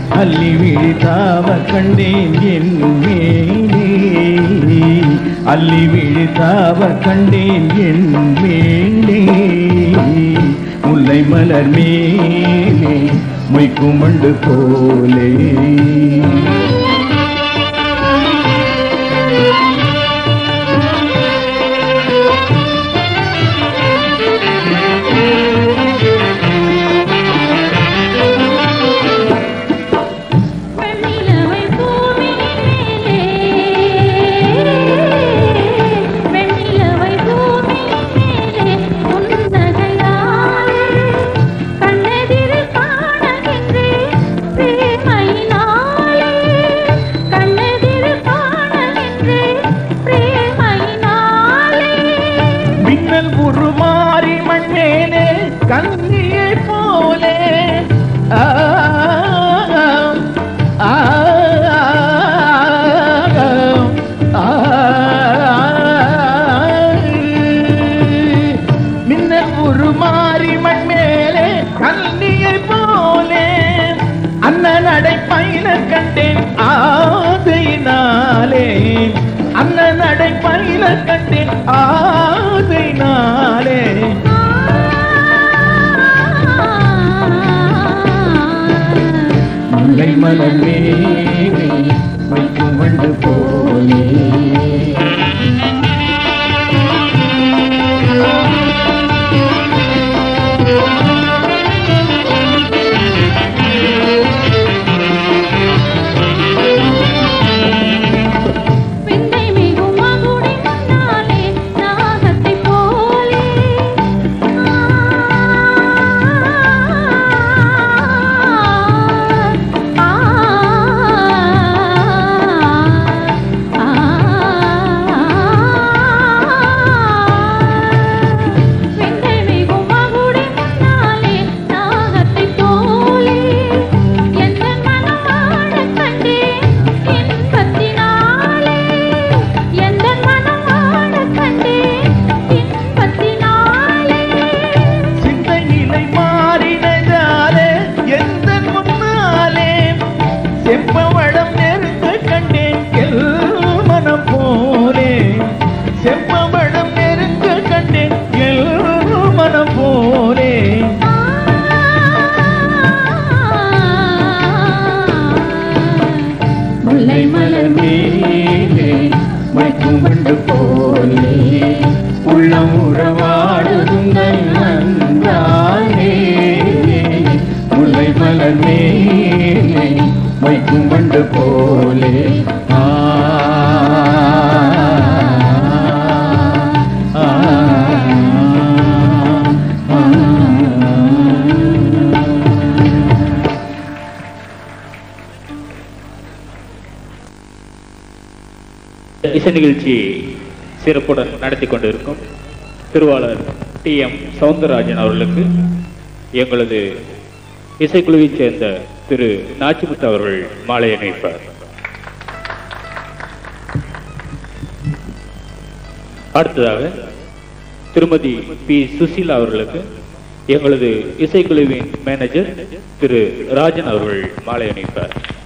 அள்ளி விழித்தாவ கண்டேன் என் மேலே அள்ளி விழித்தாவ கண்டேன் என் மேலே முல்லை மலர் மேலே மொய்க்கும் மண்டு போலே வெண்ணிலவை பூமியிலே வெண்ணிலவை பூமியிலே உன்னகையாலே கண்ணெதிரில் காணுகின்றேன் பிரேமையினாலே கண்ணெதிரில் காணுகின்றேன் பிரேமையினாலே மின்னல் உருமாறி மண்ணேனே கண்ணியை போலே ஆ, ஆ, ஆ, மின்னல் உருமாறி மண்மேலே கண்ணியை போலே அண்ணன் அடைப்பயில கண்டேன் ஆசையினாலே அண்ணன் அடைப்பயில கண்டேன் ஆசையினாலே முல்லை மலர் மேலே வைக்கும் வண்டு போலே விந்தை மிகும் மகுடி முன்னாலே நாகத்தைப் போலே ஆ ஆ விந்தை மிகும் மகுடி முன்னாலே நாகத்தைப் போலே எந்தன் மனம் வாழக் கண்டேன் இன்பத்தினாலே எந்தன் மனம் வாழக் கண்டேன் இன்பத்தினாலே சிந்தை நிலை மாறினதாலே எந்த முன்னாலே செப்பவளம் நெருங்க கண்டேன் எல் மனம் போலே செப்பவளம் நெருங்க கண்டேன் எல் மனம் போலே முல்லை மலர் மேலே மைக்கும் வண்டு போலே உள்ளம் உறவாடுதுங்கள் நன்றாலே முல்லை மலர் மேலே மைக்கும் வண்டு போலே ஆ ஆ, ஆ, ஆ. இசை நிகழ்ச்சி சிறப்புடன் நடத்தி கொண்டிருக்கும் திருவாளர் டி எம் சவுந்தரராஜன் அவர்களுக்கு எங்களது இசைக்குழுவைச் சேர்ந்த திரு நாச்சிமுத்து அவர்கள் மாலை அணிவிப்பார் அடுத்ததாக திருமதி பி சுசீலா அவர்களுக்கு எங்களது இசைக்குழுவின் மேனேஜர் திரு ராஜன் அவர்கள் மாலை அணிவிப்பார்